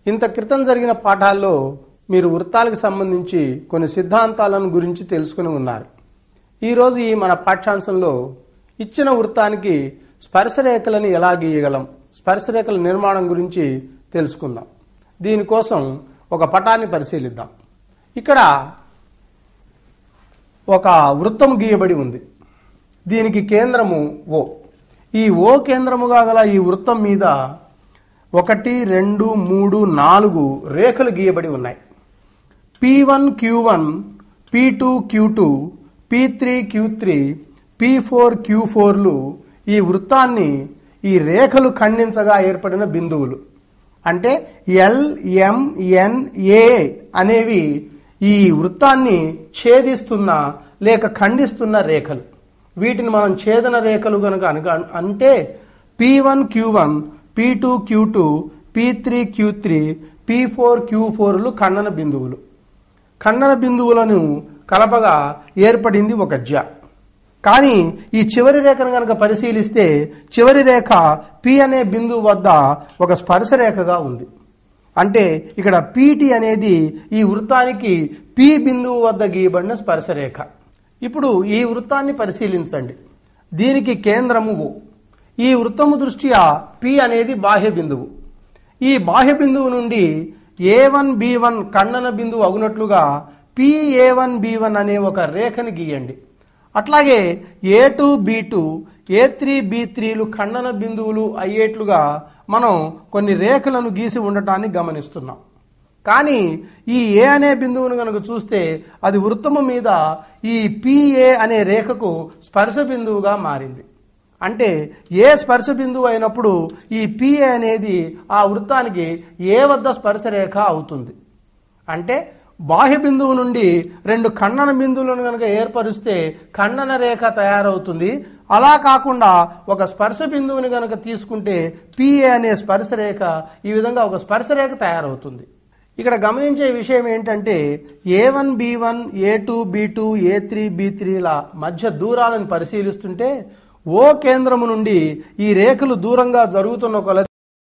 ఇంత క్రితం జరిగిన పాఠాల్లో మీరు వృత్తాలకు సంబంధించి కొన్ని సిద్ధాంతాలను గురించి తెలుసుకుని ఉన్నారు ఈరోజు ఈ మన పాఠ్యాంశంలో ఇచ్చిన వృత్తానికి స్పర్శరేఖలను ఎలా గీయగలం స్పర్శరేఖల నిర్మాణం గురించి తెలుసుకుందాం దీనికోసం ఒక పటాన్ని పరిశీలిద్దాం ఇక్కడ ఒక వృత్తం గీయబడి ఉంది దీనికి కేంద్రము ఓ ఈ ఓ కేంద్రముగా గల ఈ వృత్తం మీద ఒకటి రెండు మూడు నాలుగు రేఖలు గీయబడి ఉన్నాయి P one Q one P two Q two P three Q three P four Q ఫోర్లు ఈ వృత్తాన్ని ఈ రేఖలు ఖండించగా ఏర్పడిన బిందువులు అంటే ఎల్ ఎం ఎన్ ఏ అనేవి ఈ వృత్తాన్ని ఛేదిస్తున్న లేక ఖండిస్తున్న రేఖలు వీటిని మనం ఛేదన రేఖలు కనుక అనగా అంటే P one Q one P two Q two P three Q three P four Q ఫోర్లు ఖండన బిందువులు ఖండన బిందువులను కలపగా ఏర్పడింది ఒక జ కానీ ఈ చివరి రేఖను కనుక పరిశీలిస్తే చివరి రేఖ పి అనే బిందువు వద్ద ఒక స్పర్శ రేఖగా ఉంది అంటే ఇక్కడ పీటి అనేది ఈ వృత్తానికి పి బిందువు వద్ద గీయబడిన స్పర్శ రేఖ ఇప్పుడు ఈ వృత్తాన్ని పరిశీలించండి దీనికి కేంద్రము ఓ ఈ వృత్తము దృష్ట్యా పి అనేది బాహ్య బిందువు ఈ బాహ్య బిందువు నుండి ఏ వన్ బి వన్ ఖండన బిందువు అగునట్లుగా P A one B one అనే ఒక రేఖని గీయండి అట్లాగే A two B two A three B త్రీలు ఖండన బిందువులు అయ్యేట్లుగా మనం కొన్ని రేఖలను గీసి ఉండటాన్ని గమనిస్తున్నాం కానీ ఈ ఏ అనే బిందువును కనుక చూస్తే అది వృత్తము మీద ఈ పిఏ అనే రేఖకు స్పర్శ బిందువుగా మారింది అంటే ఏ స్పర్శ బిందువు అయినప్పుడు ఈ పిఏ అనేది ఆ వృత్తానికి ఏ వద్ద స్పర్శ రేఖ అవుతుంది అంటే బాహ్య బిందువు నుండి రెండు ఖండన బిందువులను కనుక ఏర్పరిస్తే ఖండన రేఖ తయారవుతుంది అలా కాకుండా ఒక స్పర్శ బిందువుని కనుక తీసుకుంటే పిఏ అనే స్పర్శ రేఖ ఈ విధంగా ఒక స్పర్శ రేఖ తయారవుతుంది ఇక్కడ గమనించే విషయం ఏంటంటే A one B one A two B two A three B త్రీల మధ్య దూరాలను పరిశీలిస్తుంటే ఓ కేంద్రము నుండి ఈ రేఖలు దూరంగా జరుగుతున్న కొలది